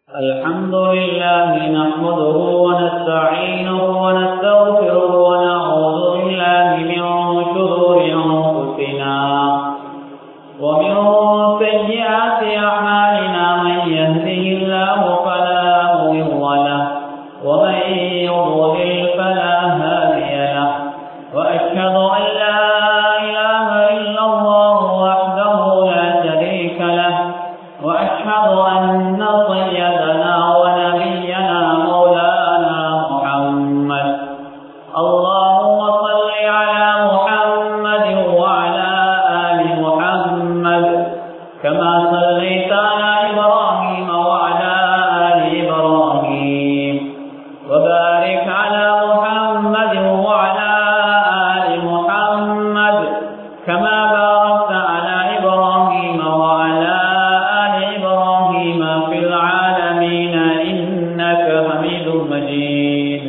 الحمد لله نحمده ونستعينه ونستغفره ونعوذ بالله من شرور أنفسنا ومن سيئات أعمالنا من يهده الله فلا مضل له ومن يضلل فلا هادي له وأشهد أن لا إله إلا الله وحده لا شريك له وأشهد أن سيدنا ونبينا مولانا محمد اللهم صل على محمد وعلى آل محمد كما صليت على إبراهيم وعلى آل إبراهيم وبارك على محمد وعلى آل محمد كما باركت على إبراهيم وعلى آل إبراهيم في العالمين إنك حميد مجيد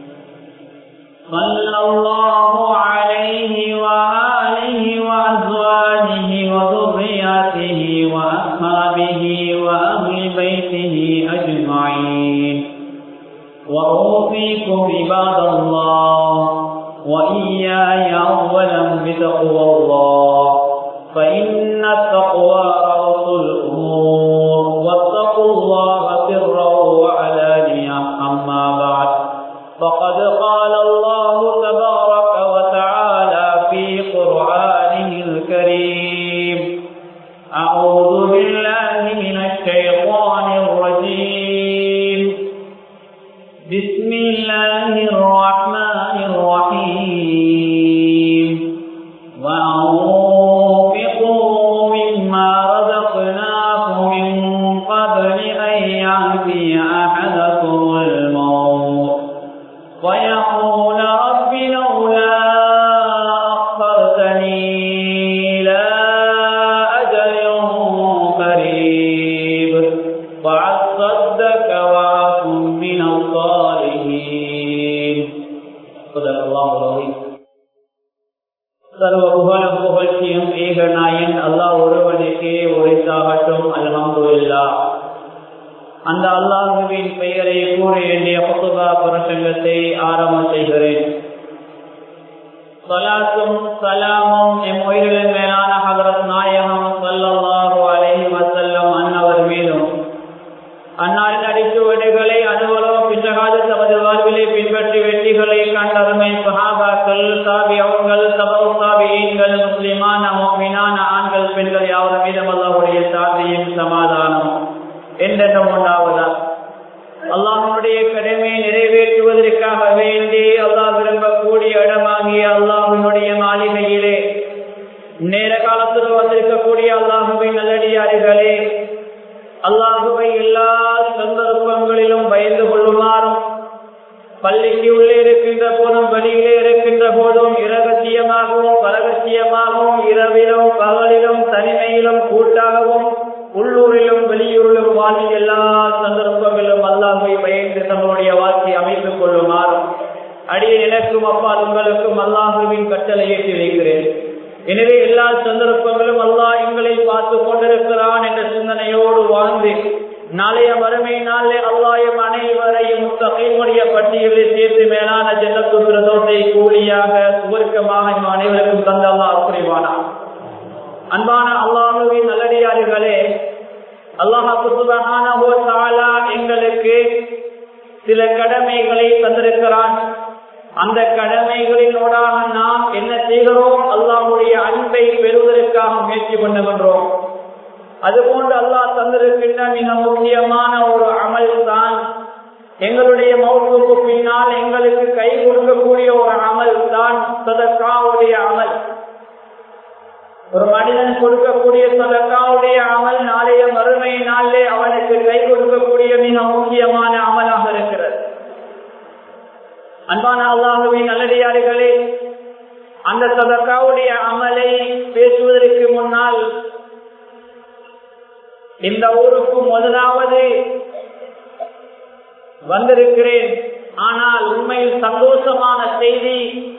صلى الله عليه وآله وأزواجه وذرياته وأصحابه وأهل بيته أجمعين وأوصيكم عباد الله وإياي أولا بتقوى الله فإن التقوى رأس الأمور واتقوا الله سرا وعلانية أما بعد فقد قال الله تبارك وتعالى في قرآنه الكريم أعوذ بالله من الشيطان الرجيم بسم الله الرحمن الرحيم وأنفقوا مما رزقناكم من قبل أن يأتي أحدكم الموت ويقول رب لولا أخرتني إلى أجل قريب وأصدق وأكن من الصالحين صدق الله العظيم சர்வ புகழும் புகழ்ச்சியும் ஏக நாயன் அல்லாஹ் ஒருவனுக்கே உரைத்தாகட்டும் அல்ஹம்துலில்லா அந்த அல்லாஹுவின் பெயரை கூறி என்னுடைய புத்துபா பிரசங்கத்தை ஆரம்பம் செய்கிறேன் சலாத்தும் சலாமும் எம் உயிரின் மேலான ஹதரத் நாயகம் சல்லல்லாஹு அலைஹி வஸல்லம் அன்னவர் மீதும் அன்னாரின் அடிச்சுவடுகளை அனுபவம் பின்னகாத தமது வாழ்விலை பின்பற்றி வெற்றிகளை கண்டருமை சஹாபாக்கள் சாபியவங்கள் சபவு சாபியீன்கள் முஸ்லிமான மோமினான ஆண்கள் பெண்கள் யாவர் மீதும் அல்லாஹுடைய சாந்தியும் சமாதானம் என்றென்றும் உண்டாவதா அல்லாஹனுடைய கடமையை நிறைவேற்றுவதற்காக வேண்டி அல்லாஹ் விரும்பக்கூடிய இடமாகிய அல்லாஹினுடைய மாளிகையிலே நேர காலத்தில் வந்திருக்கக்கூடிய அல்லாஹுவின் நல்லடியார்களே அல்லாஹுவை எல்லா சந்தர்ப்பங்களிலும் பயந்து கொள்ளுமாறும் பள்ளிக்கு உள்ளே இருக்கின்ற போதும் வெளியிலே இருக்கின்ற போதும் இரகசியமாகவும் பரகசியமாகவும் இரவிலும் பகலிலும் தனிமையிலும் கூட்டாகவும் உள்ளூரிலும் வெளியூரிலும் வாழும் எல்லா சந்தர்ப்பங்களிலும் அல்லாஹை பயந்து தங்களுடைய வாழ்க்கை அமைத்துக் கொள்ளுமாறும் அடிய எனக்கும் அப்பால் உங்களுக்கும் அல்லாஹுவின் கட்டளை ஏற்றி வைக்கிறேன் எனவே எல்லா சந்தர்ப்பங்களும் அல்லாஹ் எங்களை பார்த்து கொண்டிருக்கிறான் என்ற சிந்தனையோடு வாழ்ந்து நாளைய வறுமை நாளே அல்லாயம் அனைவரையும் தகைமுடைய பட்டியலில் சேர்த்து மேலான ஜன்னத்து பிரதோஷை கூலியாக சுவர்க்கமாக இவ் அனைவருக்கும் தந்த அல்லாஹ் புரிவானான் அன்பான அல்லாஹுவின் நல்லடியார்களே அல்லாஹாலா எங்களுக்கு சில கடமைகளை தந்திருக்கிறான் அந்த கடமைகளினோடாக நாம் என்ன செய்கிறோம் அல்லாஹுடைய அன்பை பெறுவதற்காக முயற்சி பண்ணுகின்றோம் அதுபோன்று அல்லாஹ் தந்திருக்கின்ற மிக முக்கியமான ஒரு அமல் தான் எங்களுடைய மௌத்துக்கு பின்னால் எங்களுக்கு கை கொடுக்கக்கூடிய ஒரு அமல் தான் சதக்காவுடைய அமல் ஒரு மனிதன் கொடுக்கக்கூடிய சதக்காவுடைய அமல் நாளைய மறுமை நாளிலே அவனுக்கு கை கொடுக்கக்கூடிய மிக முக்கியமான அமலாக இருக்கிறது அன்பான அல்லாஹுவின் நல்லடியார்களே அந்த சதக்காவுடைய அமலை பேசுவதற்கு முன்னால் இந்த ஊருக்கு முதலாவது வந்திருக்கிறேன் ஆனால் உண்மையில் சந்தோஷமான செய்தி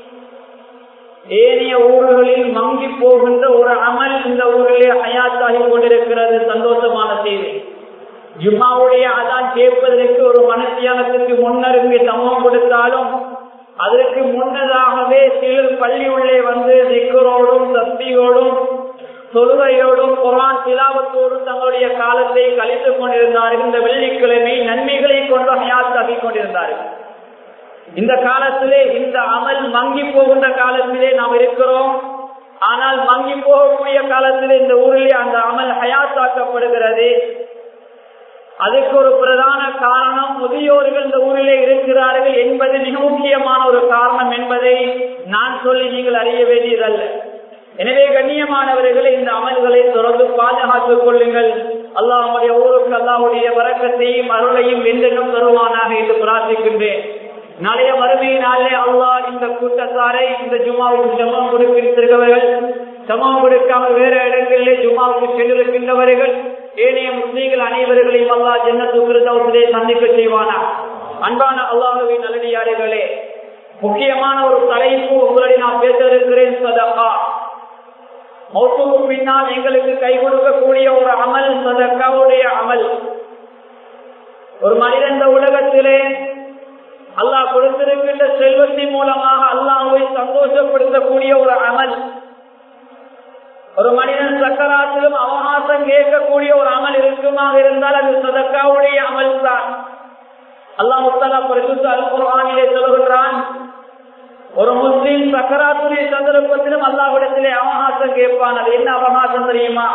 ஏனைய ஊர்களில் மங்கி போகின்ற ஒரு அமல் இந்த ஊரிலே ஹயாத்தாகி கொண்டிருக்கிறது சந்தோஷமான செய்தி ஜும்மாவுடைய அதான் கேட்பதற்கு ஒரு மனத்தியானத்துக்கு முன்னர் இங்கே சமூகம் கொடுத்தாலும் அதற்கு முன்னதாகவே சிலர் பள்ளி உள்ளே வந்து திக்கரோடும் சக்தியோடும் தொழுகையோடும் குரான் திலாவத்தோடும் தங்களுடைய காலத்தை கழித்துக் கொண்டிருந்தார்கள் இந்த வெள்ளிக்கிழமை நன்மைகளை கொண்டு ஹயாத்தாக்கிக் கொண்டிருந்தார்கள் இந்த காலத்திலே இந்த அமல் மங்கி போகின்ற காலத்திலே நாம் இருக்கிறோம் ஆனால் மங்கி போகக்கூடிய காலத்திலே இந்த ஊரிலே அந்த அமல் ஹயாத்தாக்கப்படுகிறது அதுக்கு ஒரு பிரதான காரணம் முதியோர்கள் இந்த ஊரிலே இருக்கிறார்கள் என்பது மிக முக்கியமான ஒரு காரணம் என்பதை நான் சொல்லி நீங்கள் அறிய வேண்டியதல்ல எனவே கண்ணியமானவர்களை இந்த அமல்களை தொடர்ந்து பாதுகாத்துக் கொள்ளுங்கள் அல்லாஹுடைய ஊருக்கு அல்லாஹுடைய வரக்கத்தையும் அருளையும் என்றென்றும் தருவானாக என்று பிரார்த்திக்கின்றேன் நாளைய மறுமையினாலே அல்லாஹ் இந்த கூட்டத்தாரை இந்த ஜுமாவுக்கு சமம் கொடுத்திருக்கிறவர்கள் சமம் கொடுக்காமல் வேற இடங்களிலே ஜுமாவுக்கு சென்றிருக்கின்றவர்கள் ஏனைய முஸ்லீம்கள் அனைவர்களையும் அல்லா ஜன்னத்துக்கிறதே சந்திக்க செய்வானா அன்பான அல்லாஹுவின் நல்லடியார்களே முக்கியமான ஒரு தலைப்பு உங்களை நான் பேச இருக்கிறேன் சதகா மௌத்துக்கு பின்னால் எங்களுக்கு கை கொடுக்கக்கூடிய ஒரு அமல் சதக்காவுடைய அமல் ஒரு மனிதன் இந்த உலகத்திலே அல்லாஹ் கொடுத்திருக்கின்ற செல்வத்தின் மூலமாக அல்லாஹை சந்தோஷப்படுத்தக்கூடிய ஒரு அமல் ஒரு மனிதன் சக்கராத்திலும் அவகாசம் கேட்கக்கூடிய ஒரு அமல் இருக்குமாக இருந்தால் அது சதக்காவுடைய அமல் தான் அல்லாஹ் முத்தலா பரிசுத்த அல்குரானிலே சொல்கின்றான் ஒரு முஸ்லீம் சக்கராத்துடைய சந்தர்ப்பத்திலும் அல்லாஹ்விடத்திலே அவகாசம் கேட்பான் அது என்ன அவகாசம் தெரியுமா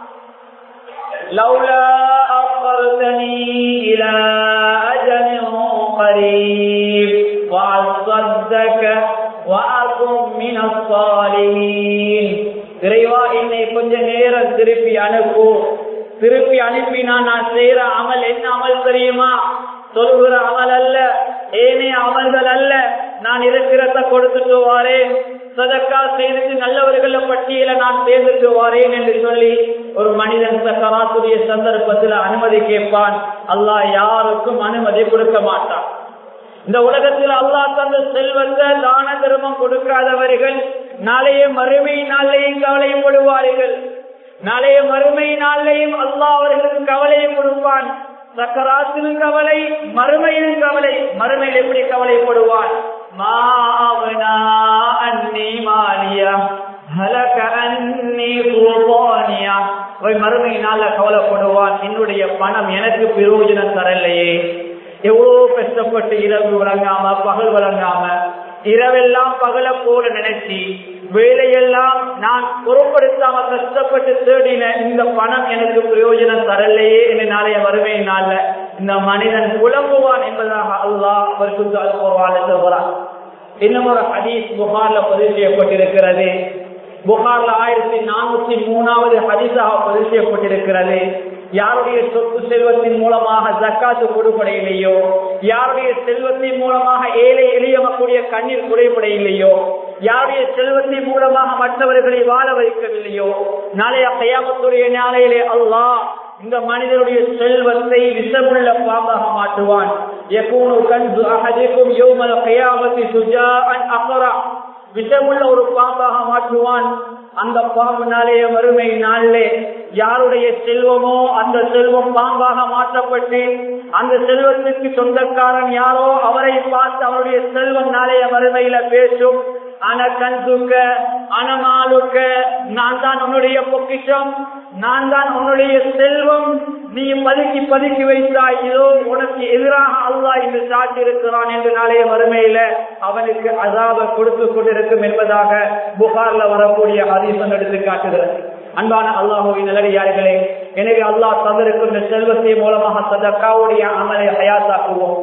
لولا أخرتني إلى أجل قريب وأصدك وأكن من الصالحين இறைவா என்னை கொஞ்ச நேரம் திருப்பி அனுப்பு திருப்பி அனுப்பினா நான் செய்யற அமல் என்ன அமல் தெரியுமா சொல்கிற அமல் அல்ல ஏனைய அமல்கள் அல்ல நான் இருக்கிறத கொடுத்துட்டு வாரேன் சதக்கா செய்துட்டு நல்லவர்கள பட்டியல நான் சேர்ந்துட்டு வாரேன் என்று சொல்லி ஒரு மனிதன் சக்கராத்துடைய சந்தர்ப்பத்தில் அனுமதி கேட்பான் அல்லாஹ் யாருக்கும் அனுமதி கொடுக்க மாட்டான் இந்த உலகத்தில் அல்லாஹ் தந்த செல்வந்த தான தர்மம் கொடுக்காதவர்கள் நாளைய மறுமை நாளையும் கவலைப்படுவார்கள் நாளைய மறுமை நாளையும் அல்லாஹ் அவர்களுக்கு கவலையும் கொடுப்பான் சக்கராத்திலும் கவலை மறுமையிலும் கவலை மறுமையில் எப்படி கவலைப்படுவான் மாவனா அன்னி மாலியா ஹலக அன்னி பூபானியா போய் மறுமை நாள கவலைப்படுவான் என்னுடைய பணம் எனக்கு பிரயோஜனம் தரலையே எவ்வளவு கஷ்டப்பட்டு இரவு வழங்காம பகல் வழங்காம இரவெல்லாம் பகல போல நினைச்சு வேலையெல்லாம் நான் பொருட்படுத்தாம கஷ்டப்பட்டு தேடின இந்த பணம் எனக்கு பிரயோஜனம் தரலையே என்று நாளைய வறுமை நாள்ல இந்த மனிதன் புலம்புவான் என்பதாக அல்லாஹ் சொல்றான் இன்னும் ஒரு ஹதீஸ் புகார்ல பதிவு செய்யப்பட்டிருக்கிறது புகார்ல ஆயிரத்தி நானூத்தி மூணாவது ஹதீஸாக பதிவு செய்யப்பட்டிருக்கிறது யாருடைய சொத்து செல்வத்தின் மூலமாக ஜக்காத்து கொடுப்படையிலையோ யாருடைய செல்வத்தின் மூலமாக ஏழை எளிய மக்களுடைய கண்ணீர் குறைபடையிலையோ யாருடைய செல்வத்தின் மூலமாக மற்றவர்களை வாழ வைக்கவில்லையோ நாளைய கையாமத்துடைய நாளையிலே அல்லாஹ் இந்த மனிதனுடைய செல்வத்தை விஷமுள்ள பாம்பாக மாற்றுவான் எப்பூனு கண்டு அகதிக்கும் யோமல கையாமத்தி சுஜா அக்கரா விஷமுள்ள ஒரு பாம்பாக மாற்றுவான் அந்த பாம்பு நாளைய வறுமை நாளிலே யாருடைய செல்வமோ அந்த செல்வம் பாம்பாக மாற்றப்பட்டு அந்த செல்வத்திற்கு சொந்தக்காரன் யாரோ அவரை பார்த்து அவருடைய செல்வம் நாளைய வறுமையில பேசும் அன கண்துக்க அனமாலுக்க நான் தான் உன்னுடைய பொக்கிஷம் நான் தான் உன்னுடைய செல்வம் நீ பதுக்கி பதுக்கி வைத்தாய் இதோ உனக்கு எதிராக அல்லா என்று சாட்டி இருக்கிறான் என்று நாளைய வறுமையில அவனுக்கு அதாப கொடுத்து கொண்டிருக்கும் என்பதாக புகார்ல வரக்கூடிய ஹதீசம் எடுத்து காட்டுகிறது அன்பான அல்லாஹுவின் நிலடியார்களே எனவே அல்லாஹ் தந்திருக்கின்ற செல்வத்தின் மூலமாக சதக்காவுடைய அமலை ஹயாத்தாக்குவோம்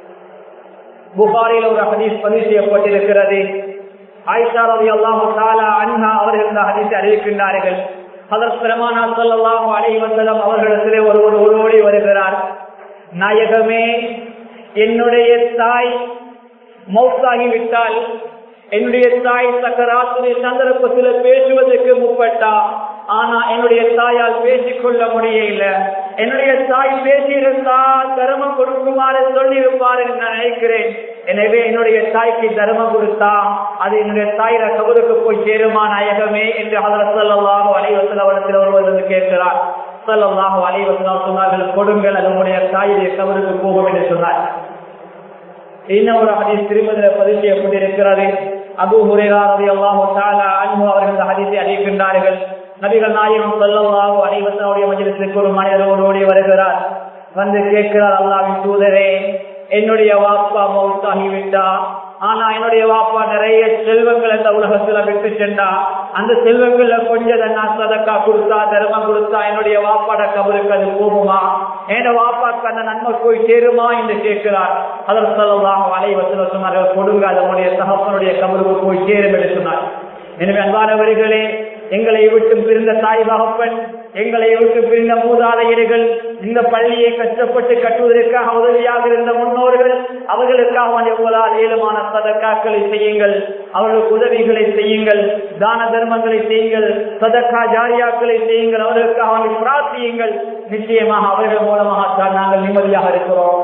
புகாரில் ஒரு ஹதீஸ் பதிவு செய்யப்பட்டிருக்கிறது ஆயிஷா ரவி அல்லாஹு தாலா அன்ஹா அவர்கள் இந்த ஹதீஸை அறிவிக்கின்றார்கள் அதற்கு பெருமானா சொல்லலாம் அலை வந்தலம் அவர்களிடத்திலே ஒருவர் ஒருவடி வருகிறார் நாயகமே என்னுடைய தாய் மௌத்தாகிவிட்டால் என்னுடைய தாய் சக்கராத்துடைய சந்தர்ப்பத்தில் பேசுவதற்கு முற்பட்டா ஆனா என்னுடைய தாயால் பேசிக்கொள்ள முடியல என்னுடைய தாய் பேசியிருந்தால் தர்மம் கொடுக்குமாறு சொல்லியிருப்பார் என்று நான் நினைக்கிறேன் எனவே என்னுடைய தாய்க்கு தர்மம் கொடுத்தா அது என்னுடைய தாயிர கபருக்கு போய் சேருமா நாயகமே என்று அதற்கு சொல்லலாம் அனைவத்தில் அவரிடத்தில் ஒருவர் வந்து கேட்கிறார் சல்லாஹு அலைவசம் சொன்னார்கள் கொடுங்கள் அது உங்களுடைய தாயுடைய கவருக்கு போகும் என்று சொன்னார் இன்னும் ஒரு ஹதீஸ் திருமதியில் பதிவு செய்யப்பட்டிருக்கிறது அபு ஹுரேரா ரவி அல்லாஹு தாலா அன்பு அவர்கள் இந்த ஹதீஸை அறிவிக்கின்றார்கள் நபிகள் நாயகம் சொல்லவாஹு அனைவசனுடைய மஜிலத்திற்கு ஒரு மனிதர் ஓடி வருகிறார் வந்து கேட்கிறார் அல்லாவின் தூதரே என்னுடைய வாப்பா மவுத்தாகிவிட்டா ஆனா என்னுடைய வாப்பா நிறைய செல்வங்கள் இந்த உலகத்துல விட்டு சென்றா அந்த செல்வங்கள்ல கொஞ்சம் நான் சதக்கா கொடுத்தா தர்மம் கொடுத்தா என்னுடைய வாப்பாட கபருக்கு அது போகுமா என் வாப்பாக்கு அந்த நன்மை போய் சேருமா என்று கேட்கிறார் அதற்கு சொல்லலாம் வலைவசல சொன்னார்கள் கொடுங்க அதனுடைய தகப்பனுடைய கபருக்கு போய் சேரும் என்று சொன்னார் எனவே அன்பானவர்களே எங்களை விட்டு பிரிந்த தாய் தகப்பன் எங்களை விட்டு பிரிந்த மூதாதையர்கள் இந்த பள்ளியை கஷ்டப்பட்டு கட்டுவதற்காக உதவியாக இருந்த முன்னோர்கள் அவர்களுக்காக உங்களால் ஏழுமான சதக்காக்களை செய்யுங்கள் அவர்களுக்கு உதவிகளை செய்யுங்கள் தான தர்மங்களை செய்யுங்கள் சதக்கா ஜாரியாக்களை செய்யுங்கள் அவர்களுக்காக பிரார்த்தியுங்கள் நிச்சயமாக அவர்கள் மூலமாகத்தான் நாங்கள் நிம்மதியாக இருக்கிறோம்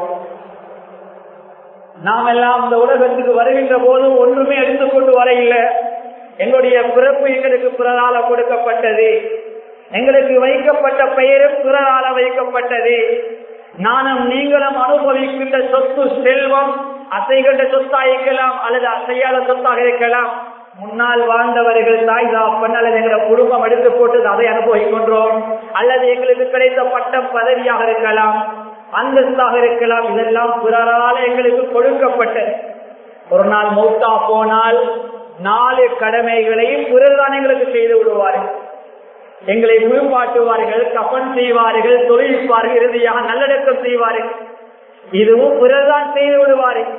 நாம் எல்லாம் இந்த உலகத்துக்கு வருகின்ற போது ஒன்றுமே எடுத்துக்கொண்டு வர இல்லை எங்களுடைய பிறப்பு எங்களுக்கு பிறரால கொடுக்கப்பட்டது எங்களுக்கு வைக்கப்பட்ட பெயரும் பிறரால வைக்கப்பட்டது நானும் நீங்களும் அனுபவிக்கின்ற சொத்து செல்வம் அசைகின்ற சொத்தா இருக்கலாம் அல்லது அசையாத சொத்தாக இருக்கலாம் முன்னால் வாழ்ந்தவர்கள் தாய் தாப்பன் அல்லது எங்களை குடும்பம் எடுத்து போட்டு அதை அனுபவிக்கின்றோம் அல்லது எங்களுக்கு கிடைத்த பட்டம் பதவியாக இருக்கலாம் அந்தஸ்தாக இருக்கலாம் இதெல்லாம் பிறரால எங்களுக்கு கொடுக்கப்பட்டது ஒரு நாள் மௌத்தா போனால் நாலு கடமைகளையும் பிறர்தான் எங்களுக்கு செய்து விடுவார்கள் எங்களை குளிப்பாட்டுவார்கள் கப்பன் செய்வார்கள் தொழில்ப்பார்கள் இறுதியாக நல்லடக்கம் செய்வார்கள் இதுவும் பிறர்தான் செய்து விடுவார்கள்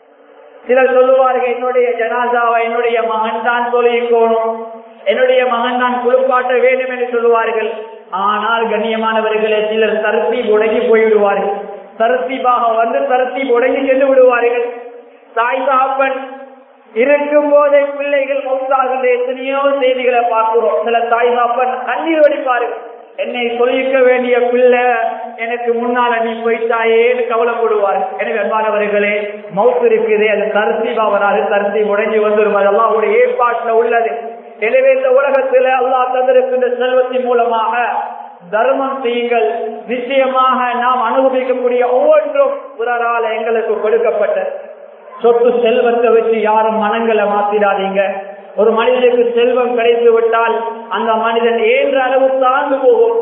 சிலர் சொல்லுவார்கள் என்னுடைய ஜனாதாவை என்னுடைய மகன் தான் தொழிக்கோணும் என்னுடைய மகன் தான் குளிப்பாட்ட வேண்டும் என்று சொல்லுவார்கள் ஆனால் கண்ணியமானவர்களே சிலர் தருத்தி உடங்கி போய்விடுவார்கள் தருத்திபாக வந்து தருத்தி உடங்கி சென்று விடுவார்கள் தாய் தாப்பன் இருக்கும் போதே பிள்ளைகள் மௌத்தாகின்ற எத்தனையோ செய்திகளை பார்க்கிறோம் சில தாய் தாப்பன் கண்ணீர் வடிப்பார்கள் என்னை சொல்லிக்க வேண்டிய பிள்ளை எனக்கு முன்னால நீ போயிட்டாயேன்னு கவலைப்படுவார் எனவே அன்பானவர்களே மவுத்து இருக்குது அது கருத்திபா வராது கருத்தி முடங்கி வந்துடும் அதெல்லாம் அவருடைய ஏற்பாட்டுல உள்ளது எனவே இந்த உலகத்துல அல்லாஹ் தந்திருக்கின்ற செல்வத்தின் மூலமாக தர்மம் செய்யுங்கள் நிச்சயமாக நாம் அனுபவிக்கக்கூடிய ஒவ்வொன்றும் பிறரால எங்களுக்கு கொடுக்கப்பட்டது சொத்து செல்வத்தை வச்சு யாரும் மனங்களை மாத்திடாதீங்க ஒரு மனிதனுக்கு செல்வம் கிடைத்து விட்டால் அந்த மனிதன் ஏன்ற அளவு தாழ்ந்து போகும்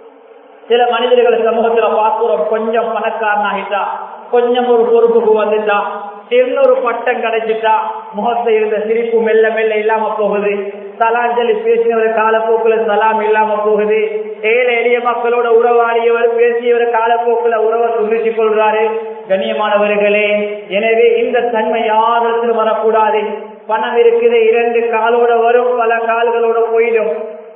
சில மனிதர்களை சமூகத்துல பார்க்கிறோம் கொஞ்சம் பணக்காரனாகிட்டா கொஞ்சம் ஒரு பொறுப்புக்கு வந்துட்டா இன்னொரு பட்டம் கிடைச்சிட்டா முகத்தை இருந்த சிரிப்பு மெல்ல மெல்ல இல்லாம போகுது சலாஞ்சலி பேசினவர் காலப்போக்குல சலாம் இல்லாம போகுது ஏழை எளிய மக்களோட உறவாடியவர் பேசியவர் காலப்போக்குல உறவை துண்டிச்சு கொள்றாரு கண்ணியமானவர்களே எனவே இந்த தன்மை யாரும் வரக்கூடாது பணம் இருக்குது இரண்டு காலோட வரும் பல கால்களோட போயிடும்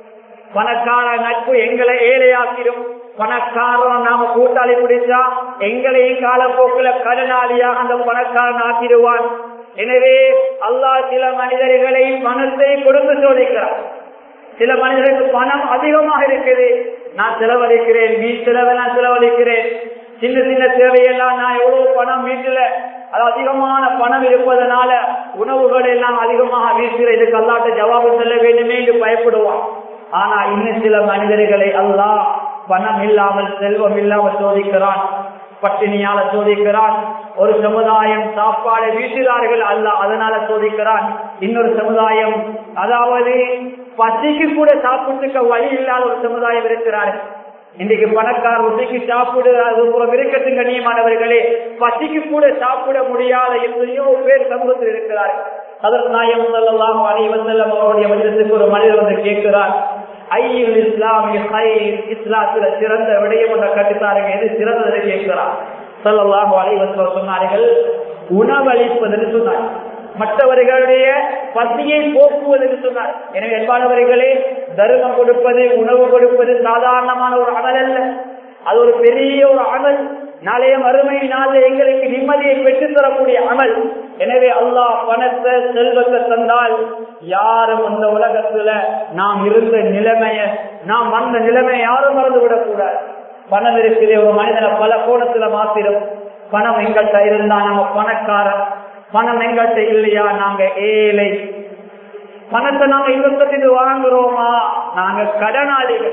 பணக்கார நட்பு எங்களை ஏழையாக்கிடும் பணக்காரன் நாம கூட்டாளி பிடிச்சா எங்களையும் காலப்போக்கில் கடனாளியாக அந்த பணக்காரன் ஆக்கிடுவான் எனவே அல்லாஹ் சில மனிதர்களை பணத்தை கொடுத்து சோதிக்கிறார் சில மனிதர்களுக்கு பணம் அதிகமாக இருக்குது நான் செலவழிக்கிறேன் வீ செலவெல்லாம் செலவழிக்கிறேன் சின்ன சின்ன தேவையெல்லாம் நான் எவ்வளவு பணம் வீட்டுல அது அதிகமான பணம் இருப்பதனால உணவுகள் எல்லாம் அதிகமாக வீசுகிற இதுக்கு அல்லாட்ட ஜவாபு செல்ல வேண்டுமே என்று பயப்படுவான் ஆனா இன்னும் சில மனிதர்களை அல்லாஹ் பணம் இல்லாமல் செல்வம் இல்லாமல் சோதிக்கிறான் பட்டினியால சோதிக்கிறான் ஒரு சமுதாயம் சாப்பாடு வீசுகிறார்கள் அல்ல அதனால சோதிக்கிறான் இன்னொரு சமுதாயம் அதாவது பசிக்கு கூட சாப்பிட்டுக்க வழி இல்லாத ஒரு சமுதாயம் இருக்கிறார்கள் இன்றைக்கு பணக்கார ருசிக்கு சாப்பிடு அது இருக்கட்டும் கண்ணியமானவர்களே பசிக்கு கூட சாப்பிட முடியாத எத்தனையோ பேர் சமூகத்தில் இருக்கிறார்கள் அதற்கு நாயம் சொல்லலாம் அனைவன் செல்லம் அவருடைய மனிதத்துக்கு ஒரு மனிதர் வந்து கேட்கிறார் ஐயில் இஸ்லாமிய இஸ்லாத்துல சிறந்த விடயம் ஒன்றை கட்டித்தாருங்க எது சிறந்ததை கேட்கிறார் சொல்லலாம் அனைவன் சொன்னார்கள் உணவளிப்பதுன்னு சொன்னார் மற்றவர்களுடைய பசியை போக்குவதற்கு சொன்னார் எனவே என்பானவர்களே தர்மம் கொடுப்பது உணவு கொடுப்பது சாதாரணமான ஒரு அமல் அல்ல அது ஒரு பெரிய ஒரு அமல் நாளைய மறுமை நாளில் எங்களுக்கு நிம்மதியை பெற்றுத் தரக்கூடிய அமல் எனவே அல்லாஹ் பணத்தை செல்வத்தை தந்தால் யாரும் அந்த உலகத்துல நாம் இருந்த நிலைமைய நாம் வந்த நிலைமையை யாரும் மறந்து விடக்கூடாது பணம் இருக்குது ஒரு மனிதனை பல கோணத்துல மாத்திரும் பணம் எங்கள்கிட்ட இருந்தா நம்ம பணக்காரன் பணம் எங்கள்கிட்ட இல்லையா நாங்க ஏழை பணத்தை நாங்க இவர்கிட்ட வாங்குறோமா நாங்க கடனாளிகள்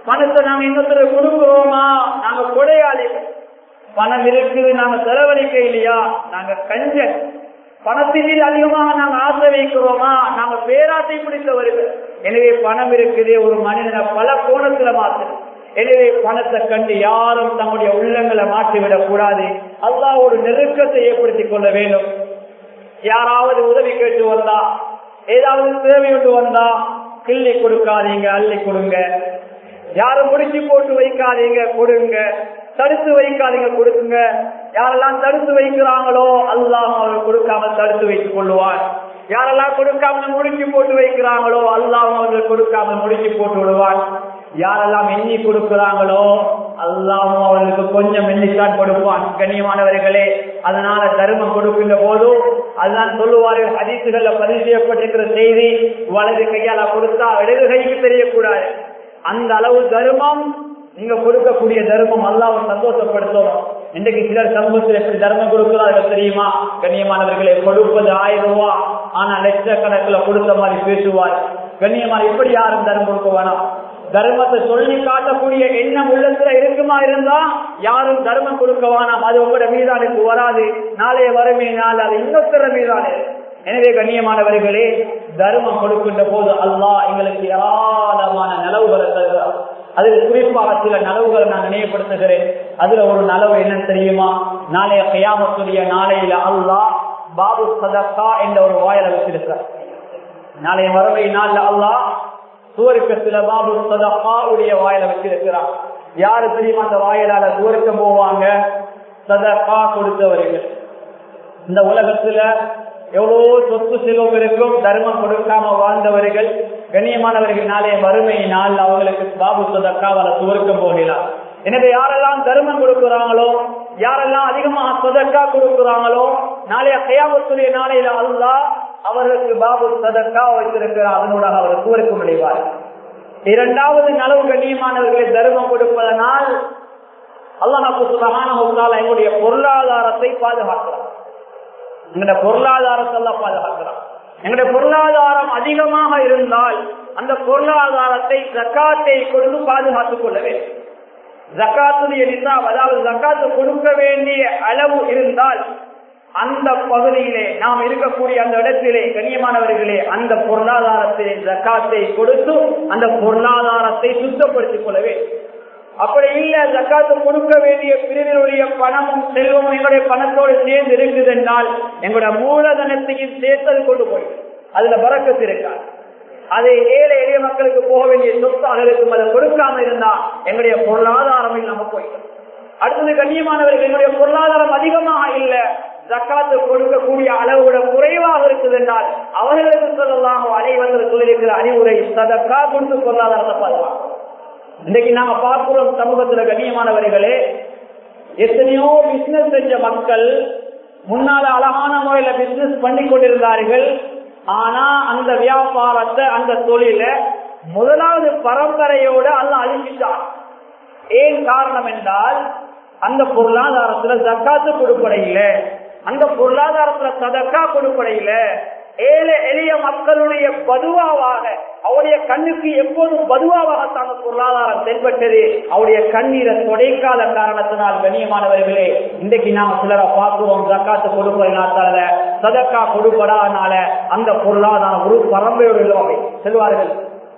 பணத்தை நாங்க இன்னொருத்தர் கொடுக்கிறோமா நாங்க கொடையாளிகள் பணம் இருக்குது நாங்க செலவழிக்க இல்லையா நாங்க கஞ்சன் பணத்தின் மீது அதிகமாக நாங்க ஆசை வைக்கிறோமா நாங்க பேராசை பிடித்தவர்கள் எனவே பணம் இருக்குது ஒரு மனிதனை பல கோணத்துல மாத்துது எனவே பணத்தை கண்டு யாரும் தங்களுடைய உள்ளங்களை மாற்றிவிடக் கூடாது அல்லாஹ் ஒரு நெருக்கத்தை ஏற்படுத்திக் கொள்ள வேண்டும் யாராவது உதவி கேட்டு வந்தா ஏதாவது தேவை ஒன்று வந்தா கிள்ளி கொடுக்காதீங்க அள்ளி கொடுங்க யாரும் முடிச்சு போட்டு வைக்காதீங்க கொடுங்க தடுத்து வைக்காதீங்க கொடுங்க யாரெல்லாம் தடுத்து வைக்கிறாங்களோ அல்லாஹ் அவர் கொடுக்காம தடுத்து வைத்துக் கொள்ளுவார் யாரெல்லாம் கொடுக்காம முடிச்சு போட்டு வைக்கிறாங்களோ அல்லாஹ் அவர்கள் கொடுக்காம முடிச்சு போட்டு விடுவார் யாரெல்லாம் எண்ணி கொடுக்கிறாங்களோ அல்லாஹும் அவர்களுக்கு கொஞ்சம் எண்ணித்தான் கொடுப்பான் கண்ணியமானவர்களே அதனால தர்மம் கொடுக்கின்ற போதும் அதுதான் சொல்லுவார்கள் அதிசுகள்ல பதிவு செய்யப்பட்டிருக்கிற செய்தி வலது கையால கொடுத்தா இடது கைக்கு தெரியக்கூடாது அந்த அளவு தர்மம் நீங்க கொடுக்கக்கூடிய தர்மம் அல்லாவை சந்தோஷப்படுத்தணும் இன்றைக்கு சிலர் சமூகத்தில் எப்படி தர்மம் கொடுக்கிறார்கள் தெரியுமா கண்ணியமானவர்களை கொடுப்பது ஆயிரம் ரூபாய் ஆனா லட்சக்கணக்கில் கொடுத்த மாதிரி பேசுவார் கண்ணியமான எப்படி யாரும் தர்மம் கொடுக்க வேணாம் தர்மத்தை சொல்லி காட்டக்கூடிய எண்ணம் உள்ளத்துல இருக்குமா இருந்தா யாரும் தர்மம் கொடுக்க வேணாம் அது உங்களோட மீதானுக்கு வராது நாளைய வறுமை நாள் அது இன்னொருத்தர மீதானே எனவே கண்ணியமானவர்களே தர்மம் கொடுக்கின்ற போது அல்லாஹ் எங்களுக்கு ஏராளமான நலவுகளை தருகிறார் அதில் குறிப்பாக சில நலவுகளை நான் நினைவுபடுத்துகிறேன் அதுல ஒரு நலவு என்னன்னு தெரியுமா நாளைய கையாமத்துடைய நாளையில அல்லாஹ் பாபு சதக்கா என்ற ஒரு வாயில வச்சிருக்கிறார் நாளைய வறுமை நாள்ல அல்லாஹ் சூருக்கத்துல பாபு சதக்கா உடைய வாயில வச்சிருக்கிறார் யாரு தெரியுமா அந்த வாயிலால சூருக்கம் போவாங்க சதக்கா கொடுத்தவர்கள் இந்த உலகத்துல எவ்வளவு சொத்து செல்வம் இருக்கும் தர்மம் கொடுக்காம வாழ்ந்தவர்கள் கண்ணியமானவர்கள் நாளே வறுமை நாள் அவங்களுக்கு பாபு சொதக்காவல சுவர்க்கம் போகலாம் எனவே யாரெல்லாம் தர்மம் கொடுக்கிறாங்களோ யாரெல்லாம் அதிகமாக சொதக்கா கொடுக்கிறாங்களோ நாளைய கையாமத்துடைய நாளையில அல்லா அவர்களுக்கு பாபு சதக்கா வைத்திருக்கிறார் அதனோட அவர் சுவருக்கு நுழைவார் இரண்டாவது நலவு கண்ணியமானவர்களை தர்மம் கொடுப்பதனால் அல்லாஹாக்கு சுலகான எங்களுடைய பொருளாதாரத்தை பாதுகாக்கிறார் எங்களுடைய பொருளாதாரத்தை எல்லாம் பாதுகாக்கிறான் எங்களுடைய பொருளாதாரம் அதிகமாக இருந்தால் அந்த பொருளாதாரத்தை ஜக்காத்தை கொடுத்து பாதுகாத்துக் கொள்ள வேண்டும் ஜக்காத்துடைய நிசாப் அதாவது ஜக்காத்து கொடுக்க வேண்டிய அளவு இருந்தால் அந்த பகுதியிலே நாம் இருக்கக்கூடிய அந்த இடத்திலே கண்ணியமானவர்களே அந்த பொருளாதாரத்திலே ஜக்காத்தை கொடுத்து அந்த பொருளாதாரத்தை சுத்தப்படுத்திக் கொள்ள வேண்டும் அப்படி இல்ல ஜக்காத்து கொடுக்க வேண்டிய பிரிவினுடைய பணமும் செல்வமும் எங்களுடைய பணத்தோடு சேர்ந்து இருக்குது என்றால் எங்களுடைய மூலதனத்தையும் சேர்த்தது கொண்டு போய் அதுல பறக்கத்து இருக்காது அது ஏழை எளிய மக்களுக்கு போக வேண்டிய சொத்தாக இருக்கும் அதை கொடுக்காம இருந்தா எங்களுடைய பொருளாதாரம் இல்லாம போயிடும் அடுத்தது கண்ணியமானவர்கள் எங்களுடைய பொருளாதாரம் அதிகமாக இல்ல ஜக்காத்து கொடுக்கக்கூடிய அளவோட குறைவாக இருக்குது என்றால் அவர்களுக்கு சொல்லலாம் அனைவர்கள் சொல்லியிருக்கிற அறிவுரை சதக்கா கொடுத்து பொருளாதாரத்தை பாதுகாக்கும் இன்னைக்கு நாங்க பார்க்கிறோம் சமூகத்துல கண்ணியமானவர்களே எத்தனையோ பிசினஸ் செஞ்ச மக்கள் முன்னால அழகான முறையில பிசினஸ் பண்ணி கொண்டிருந்தார்கள் ஆனா அந்த வியாபாரத்தை அந்த தொழில முதலாவது பரம்பரையோட அல்ல அழிச்சிட்டார் ஏன் காரணம் என்றால் அந்த பொருளாதாரத்துல ஜக்காத்து கொடுப்படையில அந்த பொருளாதாரத்துல சதக்கா கொடுப்படையில ஏழை எளிய மக்களுடைய பதுவாவாக அவருடைய கண்ணுக்கு எப்போதும் பதுவாவாக அந்த பொருளாதாரம் தென்பட்டது அவருடைய கண்ணீரை தொடைக்காத காரணத்தினால் கண்ணியமானவர்களே இன்றைக்கு நாம சிலரை பார்க்கிறோம் ஜக்காத்து கொடுப்பதனால சதக்கா கொடுப்படாதனால அந்த பொருளாதாரம் ஒரு பரம்பரையோடு இல்லாமல் செல்வார்கள்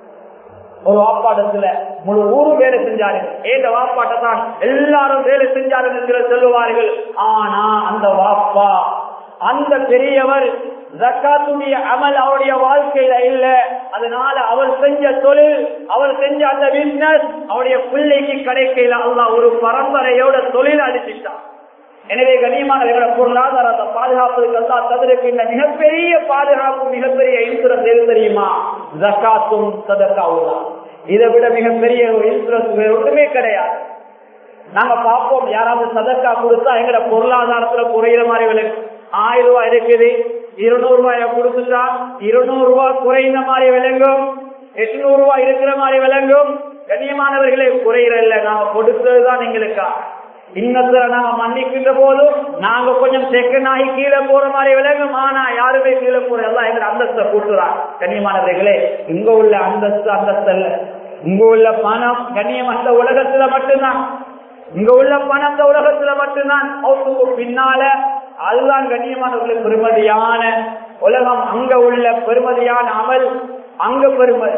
ஒரு வாப்பாட்டத்துல முழு ஊரும் வேலை செஞ்சார்கள் ஏந்த வாப்பாட்டை தான் எல்லாரும் வேலை செஞ்சார்கள் என்று சொல்லுவார்கள் ஆனா அந்த வாப்பா அந்த பெரியவர் ஜக்காத்துடைய அமல் அவருடைய வாழ்க்கையில இல்ல அதனால அவர் செஞ்ச தொழில் அவர் செஞ்ச அந்த பிசினஸ் அவருடைய பிள்ளைக்கு கிடைக்கையில அல்ல ஒரு பரம்பரையோட தொழில் அடிச்சுட்டான் எனவே கண்ணியமான பொருளாதாரத்தை பாதுகாப்பதற்கு அல்லா தவிர்க்கின்ற மிகப்பெரிய பாதுகாப்பு மிகப்பெரிய இன்சூரன்ஸ் எது தெரியுமா ஜக்காத்தும் சதக்காவும் தான் இதை விட மிகப்பெரிய ஒரு இன்சூரன்ஸ் வேறு ஒன்றுமே கிடையாது நாங்க பார்ப்போம் யாராவது சதக்கா கொடுத்தா எங்கட பொருளாதாரத்துல குறையிற மாதிரி விளக்கு ஆயிரம் ரூபாய் இருக்குது இருநூறு ரூபாய கொடுத்துட்டா இருநூறு ரூபாய் குறைந்த மாதிரி விளங்கும் எட்நூறு ரூபாய் இருக்கிற மாதிரி விளங்கும் கண்ணியமானவர்களே குறையிற இல்ல நாங்க கொடுத்ததுதான் எங்களுக்கா இன்னத்துல நாங்க மன்னிக்கின்ற போதும் நாங்க கொஞ்சம் செகண்ட் ஆகி கீழே போற மாதிரி விலகும் ஆனா யாருமே கீழே போற எல்லாம் எங்க அந்தஸ்தை கூட்டுறாங்க கண்ணியமானவர்களே இங்க உள்ள அந்தஸ்து அந்தஸ்து அல்ல இங்க உள்ள பணம் கண்ணியம் அந்த உலகத்துல மட்டும்தான் இங்க உள்ள பணம் அந்த உலகத்துல மட்டும்தான் மௌத்துக்கு பின்னால அதுதான் கண்ணியமானவர்களுக்கு பெருமதியான உலகம் அங்க உள்ள பெருமதியான அமல் அங்க பெருமதி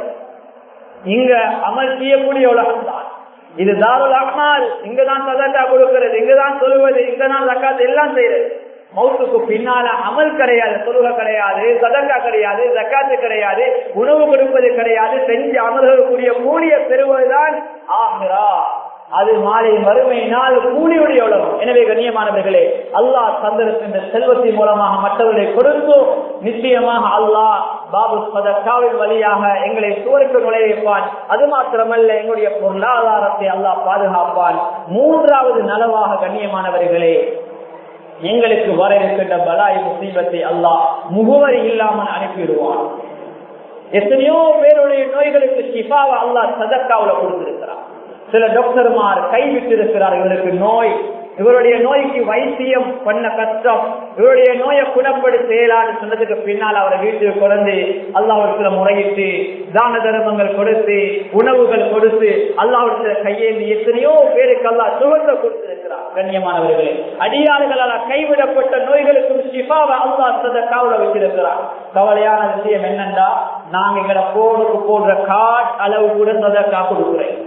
இங்க அமல் செய்யக்கூடிய உலகம் தான் இது தாருல் அஹ்மால் இங்கதான் சதக்கா கொடுக்கிறது இங்கதான் சொல்லுவது இங்கதான் ஜக்காத் எல்லாம் செய்யறது மௌத்துக்கு பின்னால அமல் கிடையாது தொழுகை கிடையாது சதங்கா கிடையாது ஜக்காத்து கிடையாது உணவு கொடுப்பது கிடையாது செஞ்சு அமல்களுக்குரிய கூலிய பெறுவதுதான் ஆகிறா அது மாலை வறுமை நாள் கூலியுடைய உலகம் எனவே கண்ணியமானவர்களே அல்லாஹ் தந்திருக்கின்ற செல்வத்தின் மூலமாக மற்றவர்களை கொடுத்து நிச்சயமாக அல்லாஹ் பாபு சதக்காவின் வழியாக எங்களை சுவருக்கு நுழைய வைப்பான் அது மாத்திரமல்ல எங்களுடைய பொருளாதாரத்தை அல்லாஹ் பாதுகாப்பான் மூன்றாவது நலவாக கண்ணியமானவர்களே எங்களுக்கு வர இருக்கின்ற பலாய் முசீபத்தை அல்லாஹ் முகவரி இல்லாமல் அனுப்பிவிடுவான் எத்தனையோ பேருடைய நோய்களுக்கு ஷிஃபாவை அல்லாஹ் சதக்காவுல கொடுத்திருக்கிறார் சில டாக்டர்மார் கைவிட்டு இருக்கிறார் இவருக்கு நோய் இவருடைய நோய்க்கு வைத்தியம் பண்ண கஷ்டம் இவருடைய நோயை குணப்படுத்த இயலான்னு சொன்னதுக்கு பின்னால் அவரை வீட்டுக்கு குழந்தை அல்லாவிடத்துல முறையிட்டு தான தர்மங்கள் கொடுத்து உணவுகள் கொடுத்து அல்லாவிடத்துல கையேந்தி எத்தனையோ பேருக்கு அல்லா சுகத்தை கொடுத்திருக்கிறார் கண்ணியமானவர்களே அடியாறுகளால் கைவிடப்பட்ட நோய்களுக்கும் ஷிஃபாவை அல்லா சதக்காவுல வச்சிருக்கிறார் கவலையான விஷயம் என்னன்னா நாங்க எங்களை போனுக்கு போடுற காட் அளவு கூட சதக்கா கொடுக்குறேன்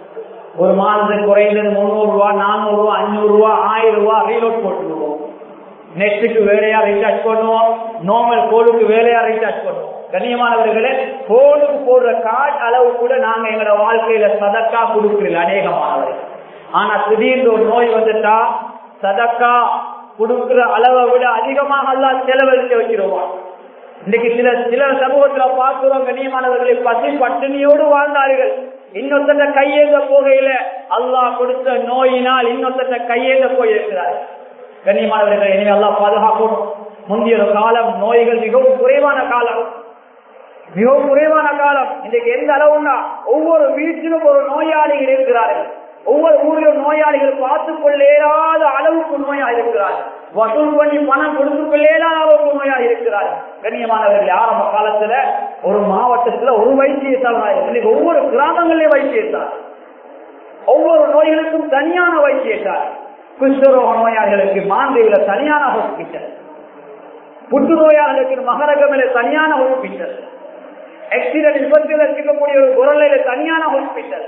ஒரு மாதத்துக்கு குறைந்தது முன்னூறு ரூபா நானூறு ரூபா அஞ்சூறு ரூபா ஆயிரம் ரூபா ரீலோட் போட்டுருவோம் நெட்டுக்கு வேலையா ரீசார்ஜ் பண்ணுவோம் நார்மல் போனுக்கு வேலையா ரீசார்ஜ் பண்ணுவோம் கண்ணியமானவர்களே போனுக்கு போடுற கார்டு அளவு கூட நாங்க எங்களோட வாழ்க்கையில சதக்கா கொடுக்கல அநேகமானவர்கள் ஆனா திடீர்னு ஒரு நோய் வந்துட்டா சதக்கா கொடுக்கிற அளவை விட அதிகமாக எல்லாம் செலவழித்து வச்சிருவோம் இன்னைக்கு சில சில சமூகத்துல பார்க்கிறோம் கண்ணியமானவர்களை பசி பட்டினியோடு வாழ்ந்தார்கள் இன்னொருத்த கையேந்த போகையில அல்லாஹ் கொடுத்த நோயினால் இன்னொருத்த கையேந்த போயிருக்கிறார் கண்ணியமானவர்கள் எனவே அல்லாஹ் பாதுகாக்கணும் முந்தைய ஒரு காலம் நோய்கள் மிகவும் குறைவான காலம் மிகவும் குறைவான காலம் இன்றைக்கு எந்த அளவுன்னா ஒவ்வொரு வீட்டிலும் ஒரு நோயாளிகள் இருக்கிறார்கள் ஒவ்வொரு ஊரிலும் நோயாளிகள் பார்த்துக் கொள்ளேறாத அளவுக்கு நோயாக இருக்கிறார்கள் வசூல் பண்ணி பணம் கொடுத்துக் கொள்ளேறாத அளவுக்கு நோயாக இருக்கிறார்கள் கண்ணியமானவர்கள் ஆரம்ப காலத்துல ஒரு மாவட்டத்துல ஒரு வைத்தியசாலை இன்னைக்கு ஒவ்வொரு கிராமங்களிலும் வைத்தியசாலை ஒவ்வொரு நோய்களுக்கும் தனியான வைத்தியசாலை குஷ்டரோக நோயாளிகளுக்கு மாந்தையில தனியான ஹாஸ்பிட்டல் புற்றுநோயாளிகளுக்கு மகரகமில தனியான ஹாஸ்பிட்டல் ஆக்சிடென்ட் விபத்தில் இருக்கக்கூடிய ஒரு குரலையில தனியான ஹாஸ்பிட்டல்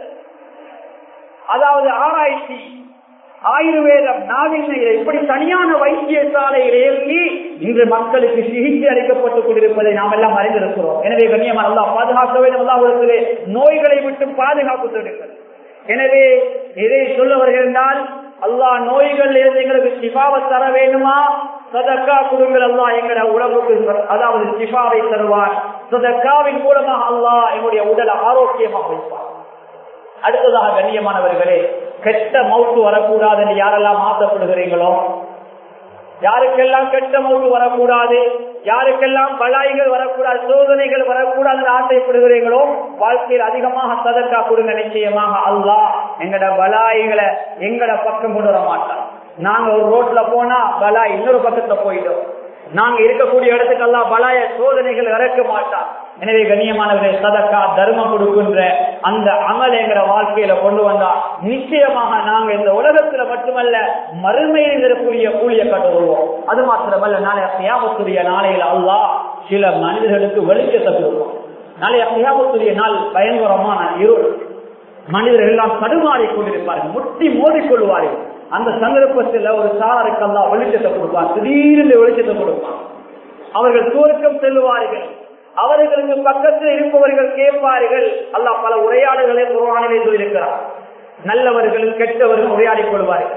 அதாவது ஆராய்ச்சி ஆயுர்வேதம் நாவின்மையை இப்படி தனியான வைத்தியசாலையில் இயங்கி இன்று மக்களுக்கு சிகிச்சை அளிக்கப்பட்டுக் கொண்டிருப்பதை நாம் எல்லாம் அறிந்திருக்கிறோம் எனவே கண்ணியமாக அல்லா பாதுகாக்க வேண்டும் அல்லாவிடத்திலே நோய்களை விட்டு பாதுகாப்பு தடுக்கிறது எனவே இதை சொல்ல வருகிறால் அல்லாஹ் நோய்கள் இருந்து எங்களுக்கு சிபாவை தர வேண்டுமா சதக்கா கொடுங்கள் அல்லா எங்களோட உடம்புக்கு அதாவது சிபாவை தருவார் சதக்காவின் மூலமாக அல்லாஹ் எங்களுடைய உடலை ஆரோக்கியமாக வைப்பார் அடுத்ததாக கண்ணியமானவர்களே கெட்ட மவுத்து வரக்கூடாது என்று யாரெல்லாம் ஆசைப்படுகிறீங்களோ யாருக்கெல்லாம் கெட்ட மவுத்து வரக்கூடாது யாருக்கெல்லாம் பலாய்கள் வரக்கூடாது சோதனைகள் வரக்கூடாது என்று ஆசைப்படுகிறீங்களோ வாழ்க்கையில் அதிகமாக சதக்கா கொடுங்க நிச்சயமாக அல்லாஹ் எங்கட பலாய்களை எங்கட பக்கம் கொண்டு வர மாட்டான் நாங்க ஒரு ரோட்ல போனா பலா இன்னொரு பக்கத்துல போயிட்டோம் நாங்க இருக்கக்கூடிய இடத்துக்கெல்லாம் பலாய சோதனைகள் இறக்க மாட்டான் எனவே கண்ணியமானவர்கள் சதக்கா தர்மம் கொடுக்கின்ற அந்த அமல் என்கிற வாழ்க்கையில கொண்டு வந்தா நிச்சயமாக நாங்க இந்த உலகத்துல மட்டுமல்ல மறுமையில் இருக்கக்கூடிய கூலிய கட்டுவோம் அது மாத்திரமல்ல நாளைய சியாமத்துடைய நாளையில அல்லாஹ் சில மனிதர்களுக்கு வெளிச்சத்தை கொடுப்போம் நாளைய சியாமத்துடைய நாள் பயங்கரமான இருள் மனிதர்கள் எல்லாம் தடுமாறி கொண்டிருப்பார்கள் முட்டி மோதிக்கொள்வார்கள் அந்த சந்தர்ப்பத்தில் ஒரு சாரருக்கெல்லாம் வெளிச்சத்தை கொடுப்பார் திடீர்னு வெளிச்சத்தை கொடுப்பார் அவர்கள் தூரக்கம் செல்லுவார்கள் அவர்களுக்கு பக்கத்தில் இருப்பவர்கள் கேட்பார்கள் அல்லாஹ் பல உரையாடல்களை குரானிலே சொல்லியிருக்கிறார் நல்லவர்கள் கெட்டவர்கள் உரையாடிக் கொள்வார்கள்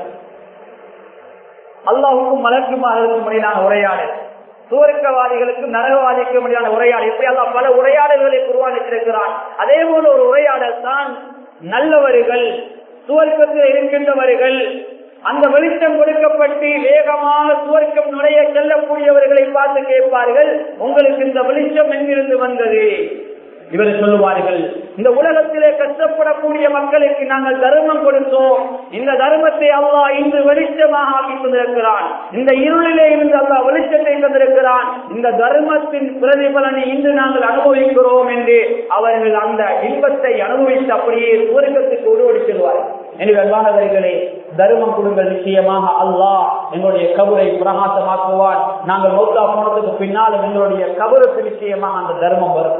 அல்லாஹுக்கும் மலர்க்குமார்களுக்கும் இடையிலான உரையாடல் சூரக்கவாதிகளுக்கும் நரகவாதிக்கும் இடையான உரையாடல் இப்படி அல்லாஹ் பல உரையாடல்களை குருவானித்திருக்கிறான் அதே போல ஒரு உரையாடல் தான் நல்லவர்கள் சுவர்க்கத்தில் இருக்கின்றவர்கள் அந்த வெளிச்சம் கொடுக்கப்பட்டு வேகமாக சுவர்க்கம் நுழைய செல்லக்கூடியவர்களை பார்த்து கேட்பார்கள் உங்களுக்கு இந்த வெளிச்சம் எங்கிருந்து வந்தது இவர் சொல்லுவார்கள் இந்த உலகத்திலே கஷ்டப்படக்கூடிய மக்களுக்கு நாங்கள் தர்மம் கொடுத்தோம் இந்த தர்மத்தை அல்லாஹ் இன்று வெளிச்சமாக ஆக்கி தந்திருக்கிறான் இந்த இருளிலே இருந்து அல்லாஹ் வெளிச்சத்தை தந்திருக்கிறான் இந்த தர்மத்தின் பிரதிபலனை இன்று நாங்கள் அனுபவிக்கிறோம் என்று அவர்கள் அந்த இன்பத்தை அனுபவித்து அப்படியே சுவர்க்கத்துக்கு உருவடி செல்வார்கள் எனவே அன்பானவர்களே தர்மம் கொடுங்கள் நிச்சயமாக அல்லாஹ் எங்களுடைய கபரை பிரகாசமாக்குவான் நாங்கள் மௌத்தா போனதுக்கு பின்னாலும் எங்களுடைய கபருக்கு நிச்சயமாக அந்த தர்மம் வரும்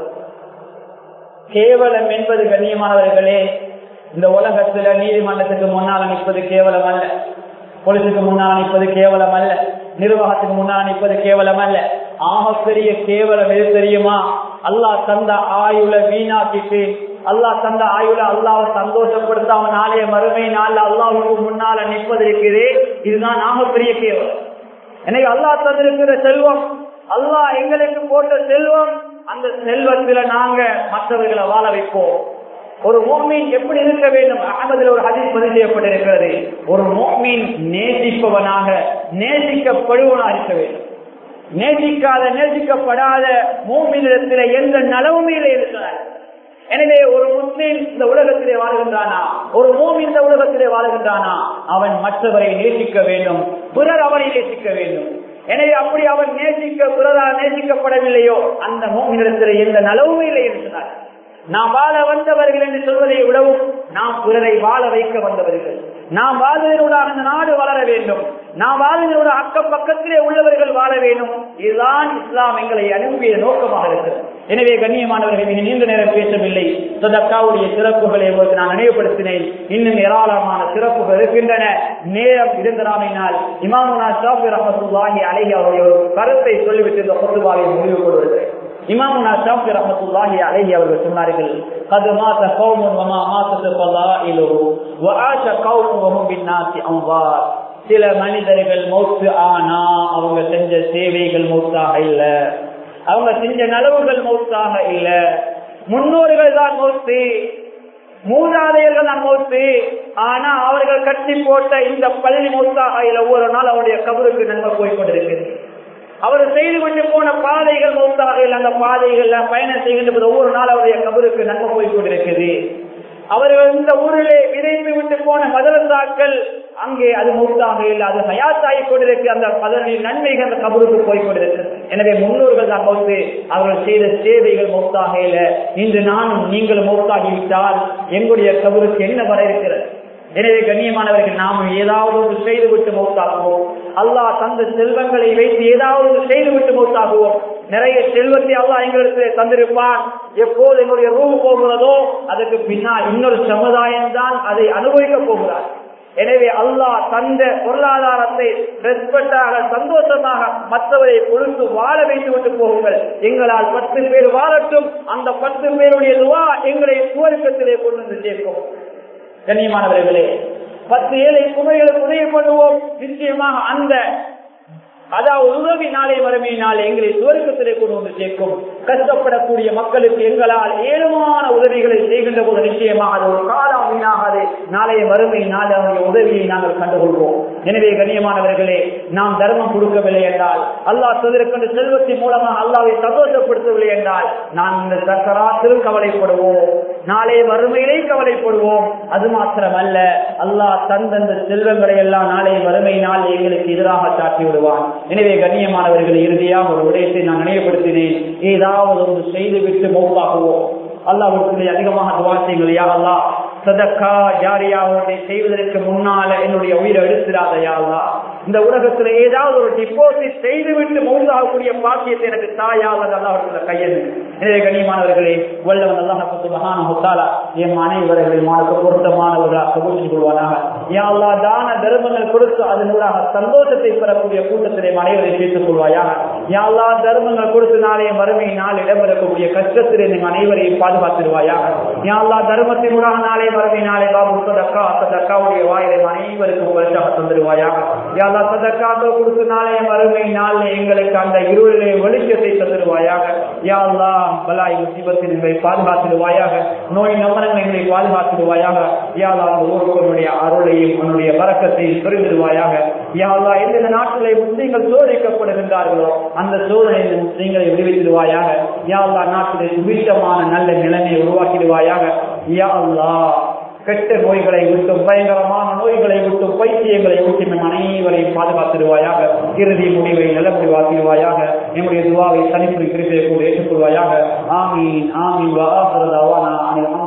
கேவலம் என்பது கண்ணியமானவர்களே இந்த உலகத்துல நீதிமன்றத்துக்கு முன்னால் நிற்பது கேவலம் அல்ல போலீஸுக்கு முன்னால் நிற்பது கேவலம் அல்ல நிர்வாகத்துக்கு முன்னால் நிற்பது கேவலம் அல்ல ஆகப்பெரிய கேவலம் எது தெரியுமா அல்லாஹ் தந்த ஆயுள வீணாக்கிட்டு அல்லாஹ் தந்த ஆயுள அல்லாஹ் சந்தோஷப்படுத்தாம நாளைய மறுமை நாள் அல்லாஹுக்கு முன்னால நிற்பது இருக்குது இதுதான் ஆகப்பெரிய கேவலம் எனக்கு அல்லாஹ் தந்திருக்கிற செல்வம் அல்லாஹ் எங்களுக்கு போட்ட செல்வம் அந்த செல்வத்துல நாங்க மற்றவர்களை வாழ வைப்போம் ஒரு மோமீன் எப்படி இருக்க வேண்டும் அகமதுல ஒரு ஹதீஸ் பதிவு செய்யப்பட்டிருக்கிறது ஒரு மோமீன் நேசிப்பவனாக நேசிக்கப்படுவனாக இருக்க வேண்டும் நேசிக்காத நேசிக்கப்படாத மூமினிடத்தில் எந்த நலவுமையில இருக்கிறார் எனவே ஒரு முஸ்லீம் இந்த உலகத்திலே வாழ்கின்றானா ஒரு மூமி இந்த உலகத்திலே வாழ்கின்றானா அவன் மற்றவரை நேசிக்க வேண்டும் பிறர் அவனை நேசிக்க வேண்டும் எனவே அப்படி அவன் நேசிக்க பிறரால் நேசிக்கப்படவில்லையோ அந்த மூமினிடத்தில் எந்த நலவுமையில இருக்கிறார் நாம் வாழ வந்தவர்கள் என்று சொல்வதை விடவும் நாம் பிறரை வாழ வைக்க வந்தவர்கள் நாம் வாழ்வதனூடாக இந்த நாடு வளர வேண்டும் நாம் வாழ்வதனோட அக்கம் பக்கத்திலே உள்ளவர்கள் வாழ வேண்டும் இதுதான் இஸ்லாம் எங்களை அனுப்பிய நோக்கமாக இருக்கிறது எனவே கண்ணியமானவர்கள் மிக நீண்ட நேரம் பேசவில்லை சதக்காவுடைய சிறப்புகளை உங்களுக்கு நான் நினைவுபடுத்தினேன் இன்னும் ஏராளமான சிறப்புகள் இருக்கின்றன நேரம் இருந்தராமையினால் இமாமுனா ஷாஃபி ரஹமத்துல்லாஹி அலைஹி அவருடைய ஒரு கருத்தை சொல்லிவிட்டு இந்த பொதுவாக முடிவு கொள்வதற்கு இமாமுனா ஷாஃபி ரஹமத்துல்லாஹி அலைஹி அவர்கள் சொன்னார்கள் قد مات قوم وما ماتت فضائله وعاش قوم وهم بالناس انظار சில மனிதர்கள் மௌத்து ஆனா அவங்க செஞ்ச சேவைகள் மௌத்தாக இல்ல அவங்க செஞ்ச நலவுகள் மௌத்தாக இல்ல முன்னோர்கள் தான் மௌத்து மூதாதையர்கள் தான் மௌத்து ஆனா அவர்கள் கட்டி போட்ட இந்த பள்ளி மௌத்தாக இல்ல ஒவ்வொரு நாள் அவருடைய கபருக்கு நன்மை போய்கொண்டிருக்கிறது அவர் செய்து கொண்டு போன பாதைகள் மௌத்தாக இல்லை அந்த பாதைகள்ல பயணம் செய்கின்ற போது ஒவ்வொரு நாள் அவருடைய கபருக்கு நன்மை போய் கொண்டிருக்குது அவர்கள் இந்த ஊரிலே விதைத்து விட்டு போன மதரசாக்கள் அங்கே அது மௌத்தாக இல்லை அது ஹயாத்தாகி கொண்டிருக்கு அந்த அதனுடைய நன்மைகள் அந்த கபருக்கு போய் கொண்டிருக்கிறது எனவே முன்னோர்கள் தான் மௌத்து அவர்கள் செய்த சேவைகள் மௌத்தாக இல்லை இன்று நானும் நீங்களும் மௌத்தாகிவிட்டால் எங்களுடைய கபருக்கு என்ன வர இருக்கிறது எனவே கண்ணியமானவர்கள் நாம் ஏதாவது ஒன்று செய்து விட்டு மௌத்தாகுவோம் அல்லாஹ் தந்த செல்வங்களை வைத்து ஏதாவது ஒன்று செய்து விட்டு மௌத்தாகுவோம் நிறைய செல்வத்தை அல்லாஹ் எங்களுக்கு தந்திருப்பான் எப்போது எங்களுடைய ரூ போகிறதோ அதற்கு பின்னால் இன்னொரு சமுதாயம் தான் அதை அனுபவிக்க போகிறார் எனவே அல்லாஹ் தந்த பொருளாதாரத்தை ரெஸ்பெக்டாக சந்தோஷமாக மற்றவரை கொடுத்து வாழ வைத்து விட்டு போகுங்கள் எங்களால் பத்து பேர் வாழட்டும் அந்த பத்து பேருடைய துவா எங்களை சுவர்க்கத்திலே கொண்டு வந்து சேர்க்கும் கண்ணியமானவர்களே பத்து ஏழை குமைகளுக்கு உதவி பண்ணுவோம் நிச்சயமாக அந்த அதாவது உதவி நாளை வறுமை நாள் எங்களை சுவர்க்கத்திலே கொண்டு வந்து சேர்க்கும் கஷ்டப்படக்கூடிய மக்களுக்கு எங்களால் ஏழுமான உதவிகளை செய்கின்ற போது நிச்சயமாக அது ஒரு காலம் வீணாகாது நாளைய வறுமை நாள் அவருடைய உதவியை நாங்கள் கண்டுகொள்வோம் எனவே கண்ணியமானவர்களே நாம் தர்மம் கொடுக்கவில்லை என்றால் அல்லாஹ் சொல்லிருக்கின்ற செல்வத்தின் மூலமாக அல்லாவை சந்தோஷப்படுத்தவில்லை என்றால் நாம் இந்த சக்கராத்திலும் கவலைப்படுவோம் நாளைய வறுமையிலே கவலைப்படுவோம் அது மாத்திரமல்ல அல்லாஹ் தந்தந்த செல்வங்களை எல்லாம் நாளைய வறுமை நாள் எங்களுக்கு எதிராக சாட்டி விடுவான் எனவே கண்ணியமானவர்கள் இறுதியாக ஒரு விடயத்தை நான் நினைவுபடுத்தினேன் ஏதாவது ஒன்று செய்துவிட்டு மௌத்தாகுவோம் அல்லாவுக்கு அதிகமாக துவா செய்யுங்கள் யா அல்லா சதக்கா ஜாரியா ஒன்றை செய்வதற்கு முன்னால என்னுடைய உயிரை எடுத்துடாதையா அல்லா இந்த உலகத்துல ஏதாவது ஒரு டிபாசிட் செய்துவிட்டு மௌந்தாகக்கூடிய பாக்கியத்தை எனக்கு தாயா அல்லாஹ் கையெழு எனவே கண்ணியமானவர்களே வல்லவன் அல்லாஹ் மகான ஹுத்தாலா என் அனைவர்களையும் மாணவ பொருத்தமானவர்களாக கபூசி கொள்வானாக யா அல்லா தான தர்மங்கள் கொடுத்து அதனூடாக சந்தோஷத்தை பெறக்கூடிய கூட்டத்திலே அனைவரை சேர்த்துக் கொள்வாயாக யா அல்லா தர்மங்கள் கொடுத்து நாளைய மறுமை நாள் இடம்பெறக்கூடிய கஷ்டத்திலே நீங்கள் அனைவரையும் பாதுகாத்திருவாயாக யா அல்லா தர்மத்தினூடாக நாளை மறுமை நாளை பாபு சதக்கா சதக்காவுடைய வாயிலை அனைவருக்கும் வருஷமாக தந்துடுவாயாக யா அல்லா சதக்காக கொடுத்து நாளைய மறுமை நாள் எங்களுக்கு அந்த இருளிலே வெளிச்சத்தை தந்துடுவாயாக யா அல்லா பலாய் முசிபத்தில் எங்களை பாதுகாத்திடுவாயாக நோய் நம்பனங்களை எங்களை பாதுகாத்திடுவாயாக யா அல்லா ஒவ்வொருவருடைய அருளையும் உன்னுடைய வரக்கத்தையும் பெருமிடுவாயாக யா அல்லா எந்தெந்த நாட்டிலே முஸ்லீம்கள் சோதிக்கப்படுகின்றார்களோ அந்த சோதனையில் முஸ்லீம்களை விடுவித்திடுவாயாக யா அல்லா நாட்டிலே சுபீட்டமான நல்ல நிலைமையை உருவாக்கிடுவாயாக யா அல்லா கெட்ட நோய்களை விட்டும் பயங்கரமான நோய்களை விட்டும் பைத்தியங்களை விட்டும் நம் அனைவரையும் பாதுகாத்திடுவாயாக இறுதி முடிவை நல்ல முடிவாக்கிடுவாயாக என்னுடைய துவாவை தனிப்புரி கிருப்பை கூட ஏற்றுக்கொள்வாயாக ஆமீன் ஆமீன் வா ஆசிரதாவானா